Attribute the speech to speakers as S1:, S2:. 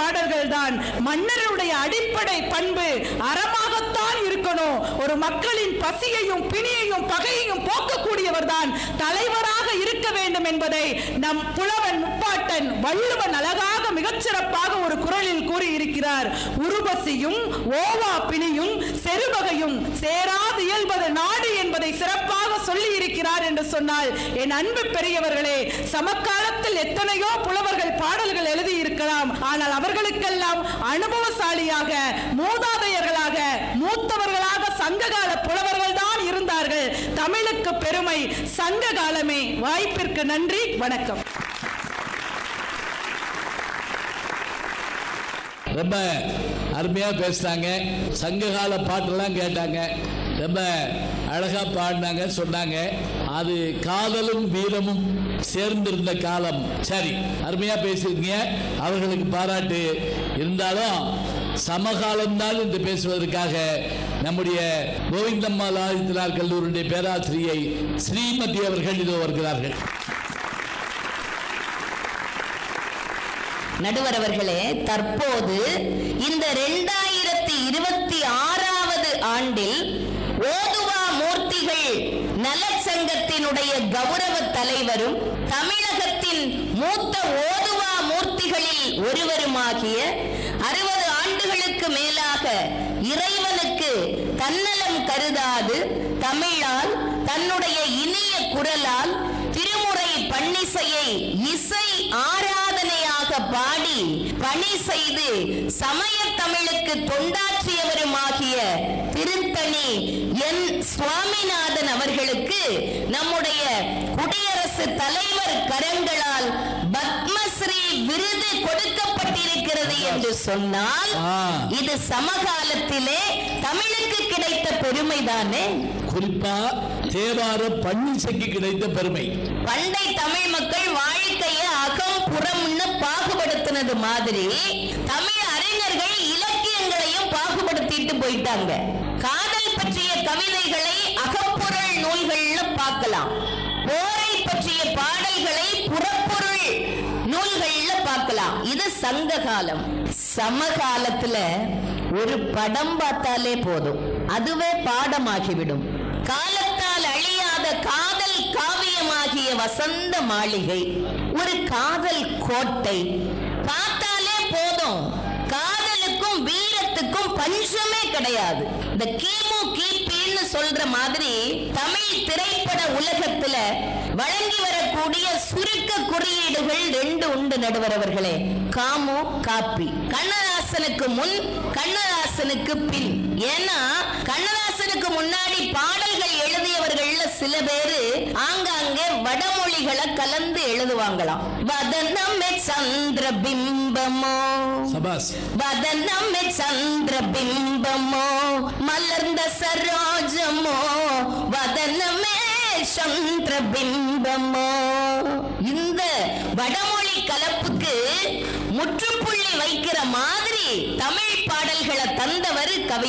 S1: பாடல்கள் தான் மன்னருடைய அடிப்படை பண்பு அறமாகத்தான் இருக்கணும் ஒரு மக்களின் பசியையும் பிணியையும் பகையையும் போக்கக்கூடியவர் தான் தலைவராக இருக்க வேண்டும் என்பதை நம் புலவன் முப்பாட்டன் வள்ளுவன் அழகாக மிகச்சிறப்பாக ஒரு குரலில் கூறியிருக்கிறார் உருபசியும் ஓவா பிணியும் செருவகையும் சேராது இயல்பது நாடு என்பதை சிறப்பாக சொல்லி இருக்கிறார் என்று சொன்னால் என் அன்பு பெரியவர்களே சமகாலத்தில் எத்தனையோ புலவர்கள் பாடல்கள் எழுதி இருக்கலாம் ஆனால் அவர்களுக்கெல்லாம் அனுபவசாலியாக மூதாதையர்களாக மூத்தவர்களாக சங்ககால புலவர்கள் தான் இருந்தார்கள் தமிழுக்கு பெருமை சங்க காலமே வாய்ப்பிற்கு நன்றி வணக்கம்
S2: ரொம்ப அருமையாக பேசுனாங்க சங்ககால பாட்டெல்லாம் கேட்டாங்க ரொம்ப அழகாக பாடினாங்க சொன்னாங்க அது காதலும் வீரமும் சேர்ந்திருந்த காலம் சரி அருமையாக பேசியிருக்கீங்க அவர்களுக்கு பாராட்டு இருந்தாலும் சமகாலம்தான் என்று பேசுவதற்காக நம்முடைய கோவிந்தம்மாள் ஆதித்தனார் கல்லூரியுடைய பேராசிரியை ஸ்ரீமதி அவர்கள் இதோ வருகிறார்கள்
S3: நடுவர் அவர்களே தற்போது இந்த ரெண்டாயிரத்தி இருபத்தி ஆறாவது ஆண்டில் ஓதுவா மூர்த்திகள் நலச்சங்கத்தினுடைய கௌரவ தலைவரும் தமிழகத்தின் மூத்த ஓதுவா மூர்த்திகளில் ஒருவருமாகிய அறுபது ஆண்டுகளுக்கு மேலாக இறைவனுக்கு தன்னலம் கருதாது தமிழால் தன்னுடைய இனிய குரலால் திருமுறை பன்னிசையை இசை ஆராதனையாக பாடி பணி செய்து சமய தமிழுக்கு தொண்டாற்றியவருமாகிய திருத்தணி என் சுவாமிநாதன் அவர்களுக்கு நம்முடைய குடியரசு தலைவர் கரங்களால் பத்மஸ்ரீ விருது கொடுக்கப்பட்டிருக்கிறது என்று சொன்னால்
S2: ஆ.
S3: இது சமகாலத்திலே தமிழுக்கு கிடைத்த பெருமைதானே
S2: குறிப்பா தேவார பன்னிசைக்கு கிடைத்த பெருமை
S3: பண்டை தமிழ் மக்கள் வாழ்க்கைய அகம் புறம்னு பாகுபடுத்தினது மாதிரி தமிழ் அறிஞர்கள் இலக்கியங்களையும் பாகுபடுத்திட்டு போயிட்டாங்க காதல் பற்றிய கவிதைகளை அகப்பொருள் நூல்கள்ல பார்க்கலாம் போரை பற்றிய பாடல்களை புறப்பொருள் நூல்கள்ல பார்க்கலாம் இது சங்க காலம் சமகாலத்துல ஒரு படம் பார்த்தாலே போதும் அதுவே பாடமாகிவிடும் காலத்தால் அழியாத காதல் காவியமாகிய வசந்த மாளிகை ஒரு காதல் கோட்டை பார்த்தாலே போதும் காதலுக்கும் வீரத்துக்கும் பஞ்சமே கிடையாது இந்த கிமு கிபின்னு சொல்ற மாதிரி தமிழ் திரைப்பட உலகத்துல வழங்கி வரக்கூடிய சுருக்க குறியீடுகள் ரெண்டு உண்டு நடுவர் அவர்களே காமு காப்பி கண்ணதாசனுக்கு முன் கண்ணதாசனுக்கு பின் ஏன்னா கண்ணதாசனுக்கு முன்னாடி பாடல்கள் எழுதியவர்கள்ல சில பேரு ஆங்காங்கே வடமொழிகளை கலந்து எழுதுவாங்களாம் வதனமே சந்திர பிம்பமோ
S2: சபாஸ்
S3: வதனமே சந்திர பிம்பமோ மலர்ந்த சரோஜமோ வதனமே சந்திர பிம்பமோ இந்த வடமொழி கலப்புக்கு முற்றுப்புள்ளி வைக்கிற மாதிரி தமிழ் பாடல்களை தந்தவர் கவி